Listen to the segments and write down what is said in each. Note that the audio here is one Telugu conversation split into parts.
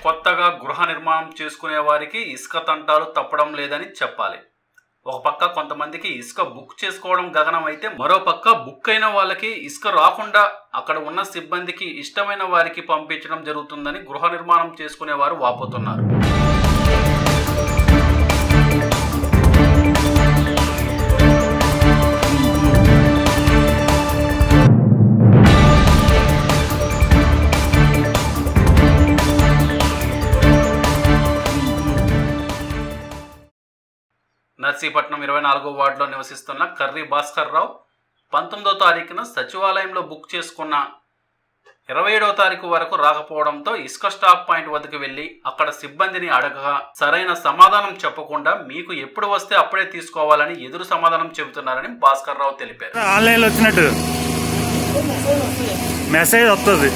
కొత్తగా గృహ నిర్మాణం చేసుకునే వారికి ఇసుక తంటాలు తప్పడం లేదని చెప్పాలి ఒక పక్క కొంతమందికి ఇసుక బుక్ చేసుకోవడం గగనం అయితే మరో పక్క బుక్ అయిన వాళ్ళకి ఇసుక రాకుండా అక్కడ ఉన్న సిబ్బందికి ఇష్టమైన వారికి పంపించడం జరుగుతుందని గృహ నిర్మాణం చేసుకునే వారు వాపోతున్నారు నర్సీపట్నం ఇరవై నాలుగో వార్డులో నివసిస్తున్న కర్రీ భాస్కర్ రావు పంతొమ్మిదో తారీఖున సచివాలయంలో బుక్ చేసుకున్న ఇరవై ఏడవ తారీఖు వరకు రాకపోవడంతో ఇసుక స్టాక్ పాయింట్ వద్దకు వెళ్లి అక్కడ సిబ్బందిని అడగగా సరైన సమాధానం చెప్పకుండా మీకు ఎప్పుడు వస్తే అప్పుడే తీసుకోవాలని ఎదురు సమాధానం చెబుతున్నారని భాస్కర్ రావు తెలిపారు ఆన్లైన్ లో వచ్చినట్టు మెసేజ్ వస్తుంది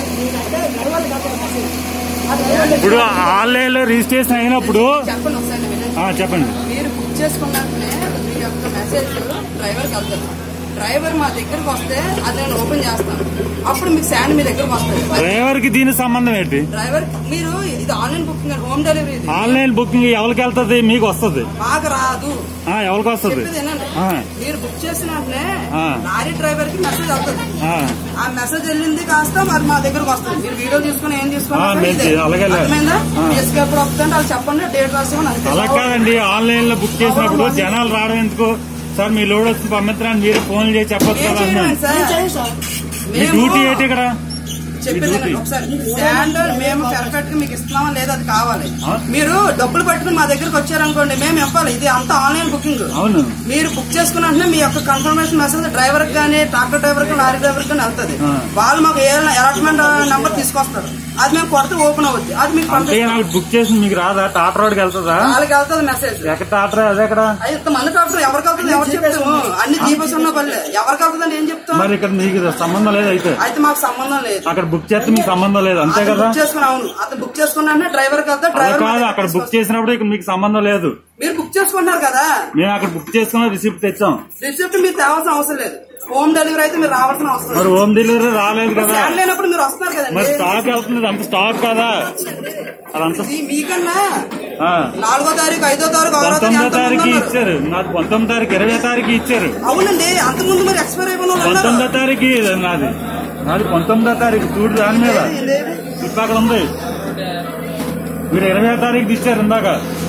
ఇప్పుడు ఆన్లైన్ లో రిజిస్ట్రేషన్ అయినప్పుడు చెప్పండి ఒకసారి వినండి. ఆ, చెప్పండి మీరు బుక్ చేసుకున్నట్లే మీ యొక్క మెసేజ్ డ్రైవర్కి వెళ్తారు డ్రైవర్ మా దగ్గరకు వస్తే అది నేను ఓపెన్ చేస్తాను అప్పుడు మీకు శాండ్ మీ దగ్గరకు వస్తుంది డ్రైవర్ కి దీని సంబంధం ఏంటి డ్రైవర్ మీరు ఇది ఆన్లైన్ బుకింగ్ హోమ్ డెలివరీ ఇది ఆన్లైన్ బుకింగ్ ఎవరికి వెళ్తుంది మీకు వస్తుంది మాకు రాదు ఆ, ఎవరికి వస్తుంది చెప్పేది వినండి ఆ. మీరు బుక్ చేసిన వెంటనే ఆ. లారీ డ్రైవర్ కి మెసేజ్ వస్తుంది ఆ, ఆ మెసేజ్ వెళ్ళింది కాస్త మరి మా దగ్గరకు వస్తుంది మీరు వీడియో తీసుకుని ఏం ఆ, తీసుకున్నారు మేము ఇదే. అలాగే లే. అర్థమైందా ఆ. ఇసుక ఎప్పుడు వస్తుందంటే వాళ్ళు చెప్పండి డేట్ రాసేమని అంతే అలా కాదండి ఆన్లైన్ లో బుక్ చేసినప్పుడు జనాలు రావడం ఎందుకు సార్ మీ లోడ్ వచ్చి పంపించడానికి మీరు ఫోన్ చేసి చెప్పొచ్చు ఏం కదా చేయలేము అన్నాను. సార్. మీ మేము- డ్యూటీ ఏంటి ఇక్కడ చెప్పేది డ్యూటీ. వినండి ఒకసారి స్టాండర్డ్ మేము పర్ఫెక్ట్ గా మీకు ఇస్తున్నామా లేదా అది కావాలి ఆ? మీరు డబ్బులు పట్టుకుని మా దగ్గరకు వచ్చారనుకోండి మేము ఇవ్వాలి ఇది అంత ఆన్లైన్ బుకింగ్ అవును మీరు బుక్ చేసుకున్న వెంటనే మీ యొక్క కన్ఫర్మేషన్ మెసేజ్ డ్రైవర్ కానీ ట్రాక్టర్ డ్రైవర్ కానీ లారీ డ్రైవర్ కానీ వెళ్తుంది ఆ. వాళ్ళు మాకు ఏ అలాట్మెంట్ నెంబర్ తీసుకొస్తారు అది మేము కొడితే ఓపెన్ అవుద్ది అది మీకు అంటే పంపిస్తాం నాకు బుక్ చేసి మీకు రాదా టాటా రోడ్కి వెళ్తుందా వాళ్ళకి వెళ్తుంది మెసేజ్ ఎక్కడ టాటా అదే ఎక్కడ ఇంతమంది డాక్టర్ ఎవరికి వెళ్తుంది ఎవరు చెప్తాము అన్ని దీపస్ ఉన్న పల్లె ఎవరికి వెళ్తుందని ఏం చెప్తాం మరి ఇక్కడ మీకు సంబంధం లేదు అయితే అయితే మాకు సంబంధం లేదు అక్కడ బుక్ చేస్తే మీకు సంబంధం లేదు అంతే అతను కదా బుక్ చేసుకుని అవును అతను బుక్ చేసుకున్నా డ్రైవర్ కి వెళ్తే అలా డ్రైవర్ కాదు మా అక్కడ దగ్గరికి బుక్ చేసినప్పుడు ఇక మీకు సంబంధం లేదు మీరు బుక్ చేసుకుంటున్నారు కదా మేము అక్కడ బుక్ చేసుకున్న రిసిప్ట్ తెచ్చాం రిసిప్ట్ మీరు తేవాల్సిన అవసరం లేదు హోమ్ డెలివరీ అయితే మీరు రావాల్సిన అవసరం మరి లేదు హోమ్ డెలివరీ రాలేదు కదా ఫ్యాన్ లేనప్పుడు మీరు వస్తున్నారు మరి కదండి స్టాక్ వెళ్తుంది అంత స్టాక్ కదా అదంతా ఇది మీకన్నా ఆ, నాలుగో తారీఖు ఐదో తారీఖు ఆరో పంతొమ్మిదో తారీఖు తారీఖు ఎంతమంది ఉన్నారు? ఇచ్చారు నాకు పంతొమ్మిది తారీఖు ఇరవై తారీఖు ఇచ్చారు అవునండి అంతకుముందు మరి ఎక్స్పైర్ అయిపోయిన వాళ్ళు ఉన్నారు. పంతొమ్మిదో తారీఖు నాది నాది పంతొమ్మిదో తారీఖు చూడు దాని మీద ఇదే. ఇప్పుడు అక్కడ ఉంది మీరు ఇరవై తారీఖు ఇచ్చారు ఇందాక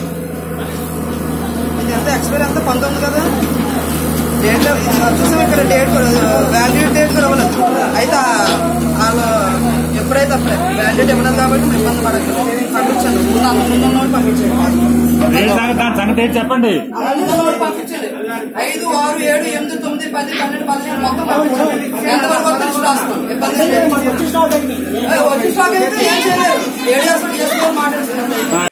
ఇది ఎంత ఎక్స్పైర్ ఎంత పంతొమ్మిది కదా డేట్ చూసాం ఇక్కడ డేట్ వాల్యూ డేట్ కూడా ఇవ్వలేదు అయితే వాళ్ళు ఎప్పుడైతే అప్పుడే వాల్యూ ఇవ్వలేదు కాబట్టి మేము ఇబ్బంది పడలేదు పంపించండి ముందు అంత ముందు ఉన్నోడు పంపించండి ఏం సంగతి దాని సంగతి ఏంటి చెప్పండి అందరూ పంపించండి ఐదు ఆరు ఏడు ఎనిమిది తొమ్మిది పది పన్నెండు పదిహేను మొత్తం పంపించండి ఎంతవరకు వస్తే లిస్ట్ రాస్తాం ఇబ్బంది లేదు. ఏ, వచ్చి స్టాక్ అయితే ఏం చేయలేదు ఏడు చేస్తాం చేసుకోవాలి మాట్లాడుతున్నాం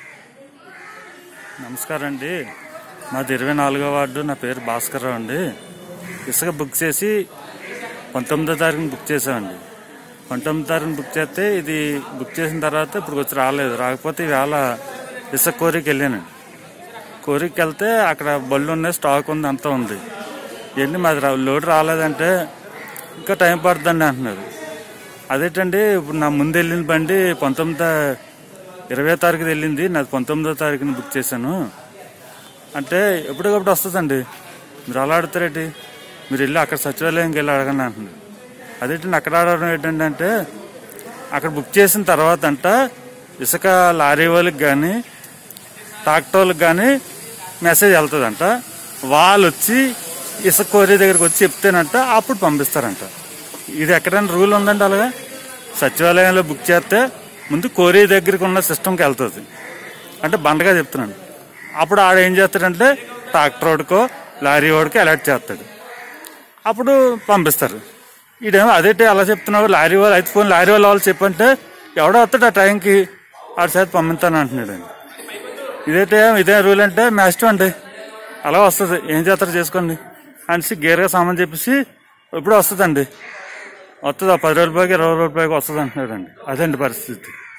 నమస్కారం అండి మాది ఇరవై నాలుగో వార్డు నా పేరు భాస్కర్ రావు అండి ఇసుక బుక్ చేసి పంతొమ్మిదో తారీఖున బుక్ చేసామండి పంతొమ్మిదో తారీఖున బుక్ చేస్తే ఇది బుక్ చేసిన తర్వాత ఇప్పుడు వచ్చి రాలేదు రాకపోతే ఇవాళ ఇసుక కోరికి వెళ్ళానండి కోరికి వెళ్తే అక్కడ బళ్ళు ఉన్నాయి స్టాక్ ఉంది అంతా ఉంది ఏంటి మాది రా- లోడ్ రాలేదంటే ఇంకా టైం పడుతుందండి అంటున్నారు అదేంటండి ఇప్పుడు నా ముందు వెళ్ళిన బండి పంతొమ్మిదో ఇరవై తారీఖు వెళ్ళింది నాది పంతొమ్మిదో తారీఖున బుక్ చేశాను అంటే ఎప్పటికప్పుడు వస్తుందండి మీరు అలా అడుగుతారేంటి మీరు వెళ్ళి అక్కడ సచివాలయంకి వెళ్ళి అడగండి అంటున్నారు అదేంటండి అక్కడ అడగడం ఏంటంటే అంటే అక్కడ బుక్ చేసిన తర్వాత అంట ఇసుక లారీ వాళ్ళకి కానీ ట్రాక్టర్ వాళ్ళకి కానీ మెసేజ్ వెళ్తుందంట వాళ్ళు వచ్చి ఇసుక కోరి దగ్గరికి వచ్చి చెప్తేనంట అప్పుడు పంపిస్తారంట ఇది ఎక్కడైనా రూల్ ఉందండి అలాగా సచివాలయంలో బుక్ చేస్తే ముందు కోరి దగ్గరికి ఉన్న సిస్టమ్కి వెళ్తుంది అంటే బండగా చెప్తున్నాను అప్పుడు ఆడ ఏం చేస్తాడంటే ట్రాక్టర్ వాడికో లారీ వాడికో అలర్ట్ చేస్తాడు అప్పుడు పంపిస్తారు ఈడేమో అదేంటి అలా చెప్తున్నావు లారీ వాళ్ళు అయితే ఫోన్ లారీ వాళ్ళ వాళ్ళు చెప్పంటే ఎవడో వస్తాడు ఆ టైంకి ఆడి చేత పంపిస్తాను అంటున్నాడు అండి ఇదైతే ఇదే రూల్ అంటే మీ ఇష్టం అండి అలా వస్తుంది ఏం చేస్తారో చేసుకోండి అనేసి గేర్గా సామాన్ చెప్పేసి ఇప్పుడు వస్తుందండి వస్తుంది ఆ పది రోజుల పైకి ఇరవై రోజుల పైకి వస్తుంది అంటున్నాడండి అదండి పరిస్థితి